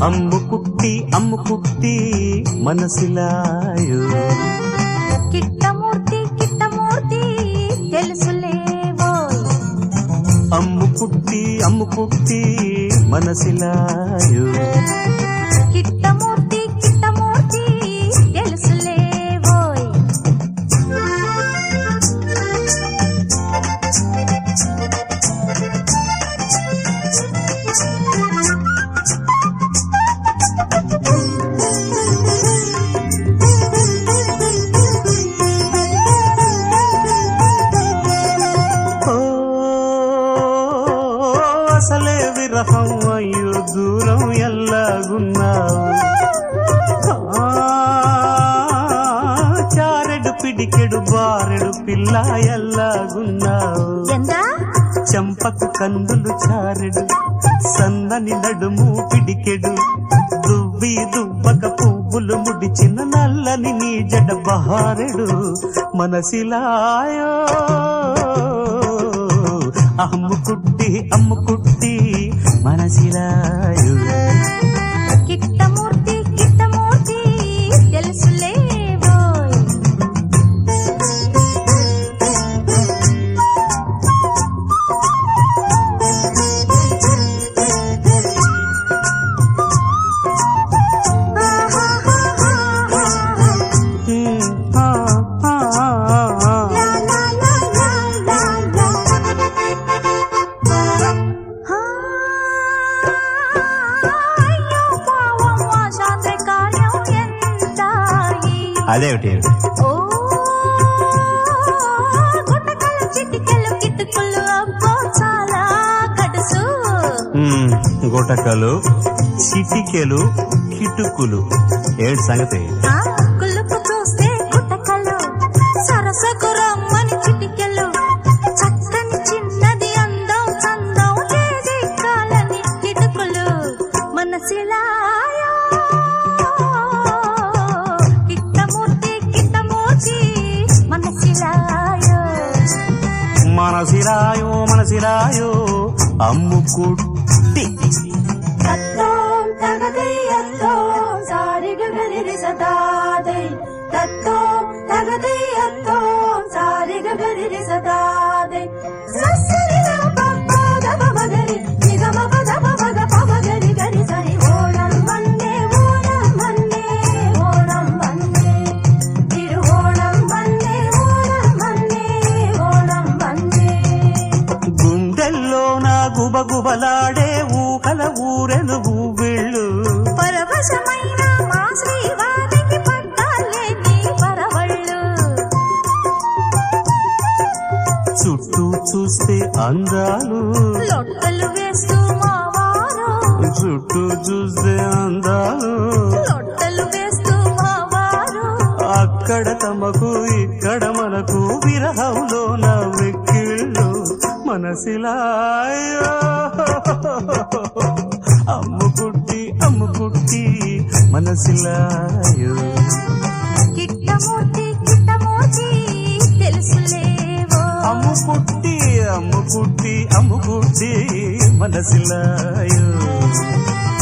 అమ్ము కుట్టి అమ్ము కుట్టి మనసిలాయో కిట్టమూర్తి కిట్టమూర్తి తెలుసులేవోయ్ అమ్ము కుట్టి అమ్ము కుట్టి మనసిలాయో కిట్టమూర్తి కిట్టమూర్తి తెలుసులేవోయ్ ఓ అసలే విరహం అయ్యో దూరం ఎల్లాగున్నావు ఆ, చారెడు పిడికెడు బారెడు పిల్ల ఎల్లాగున్నావు ఎందా చెంపకు కందులు చారెడు సన్నని నడుము పిడికెడు దువ్వి దువ్వక పువ్వులు ముడిచిన నల్లని నీ జడ బహారెడు మనసిలాయో అమ్ముకుట్టి అమ్ముకుట్టి మనసిలాయో కిట్టమూర్తి కిట్టమూర్తి తెలుసులేవోయ్ ఉమ్, ఆ, ఆ, ఆ, ఆ. లా లా లా లా లా లా. ఆ, అయ్యో పావం ఆ శాంతకార్యం ఎంతాయి. అదేమిటి ఓ, గుటకలు చిటికెలు కిటుకులు అబ్బో చాలా కడుసు ఉమ్, గుటకలు చిటికెలు కిటుకులు ఏడు సంగతి ఆ కులుపు చూస్తే గుటకలు సరసకు రమ్మని చిటికెలు చక్కని చిన్నది అందం చందం ఏది కాలని కిటుకులు మనసిలాయో కిట్టమూర్తి కిట్టమూర్తి మనసిలాయో మనసిరాయో మనసిరాయో అమ్ముకుట్టి తత్వం తగదయ్యత్వం సారిగగరి సదాదై తత్వం తగదయ్యత్వం సారిగగరి సదాదై సస్సరిన పప్పద పమగరి నిగమ పద పమగ పమగరి గరి సరి ఓణం వన్నే ఓణం వన్నే ఓణం వన్నే తిరు ఓణం వన్నే ఓణం వన్నే ఓణం వన్నే గుండెల్లో నా గుబగుబలాడే ఊకల ఊరెను ఊవిళ్ళు పరవశమైన మా శ్రీవారికి పట్టాలే నీ పరవళ్ళు చుట్టూ చూస్తే అందాలు లొట్టలు వేస్తూ మా వారు చుట్టూ చూస్తే అందాలు లొట్టలు వేస్తూ మా వారు అక్కడ తమకు ఇక్కడ మనకు విరహంలో నా వెక్కిళ్ళు మనసిలాయో అమ్ముకుట్టి అమ్ముకుట్టి మనసిలాయో కిట్టమూర్తి కిట్టమూర్తి తెలుసులేవో అమ్ముకుట్టి అమ్ముకుట్టి అమ్ముకుట్టి మనసిలాయో